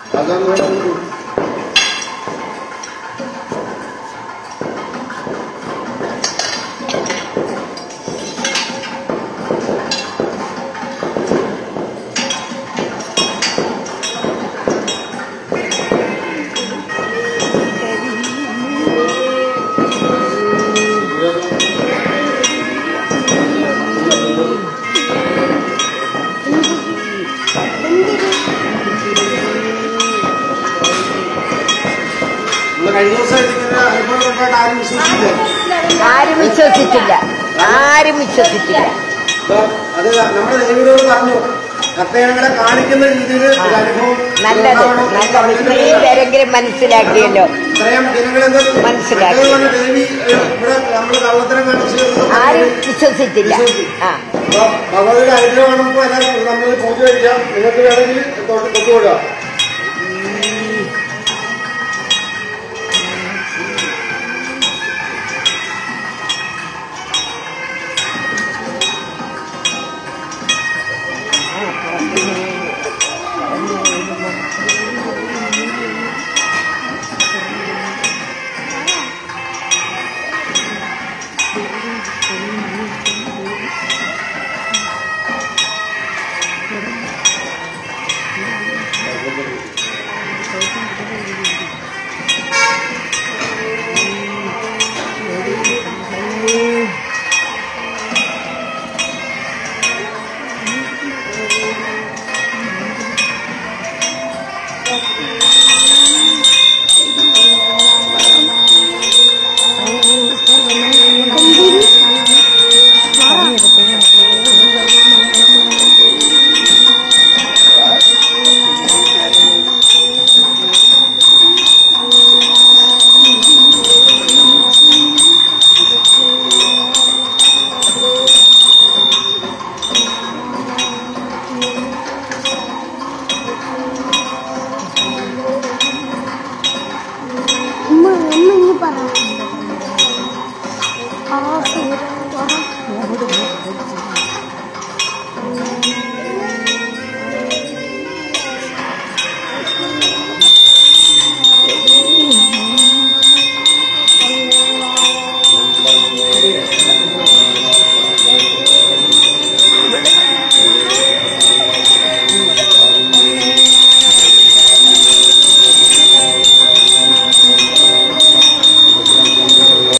അതാണ് നമ്മള് കഴിഞ്ഞ ദിവസം ഇങ്ങനെ അനുഭവം ഉണ്ടായിട്ട് ആരും വിശ്വസിക്കില്ല ആരും വിശ്വസിച്ചില്ല ആരും വിശ്വസിച്ചില്ല അപ്പൊ അത് നമ്മുടെ ദേവിയോട് പറഞ്ഞു കർത്തകങ്ങളെ കാണിക്കുന്ന രീതിയിൽ ഒരു അനുഭവം നല്ലത് ഉണ്ടാവണം എന്ന് നല്ലത് പറഞ്ഞിട്ട് ഇത്രയും പേരെങ്കിലും മനസ്സിലാക്കിയല്ലോ ഇത്രയും ജനങ്ങളെന്ത് മനസ്സിലാക്കി. അതുകൊണ്ട് ദേവി ഏഹ്, ഇവിടെ നമ്മള് കള്ളത്തരം കാണിച്ചു ആരും വിശ്വസിച്ചില്ല ആ അപ്പൊ ഭഗവതിയുടെ അനുഗ്രഹമാണ് ഇപ്പൊ എല്ലാവർക്കും നമ്മൾ പൂജ കഴിക്കാം നിങ്ങൾക്ക് വേണമെങ്കിൽ തൊട്ട് തൊട്ടുകൊടുക്കാം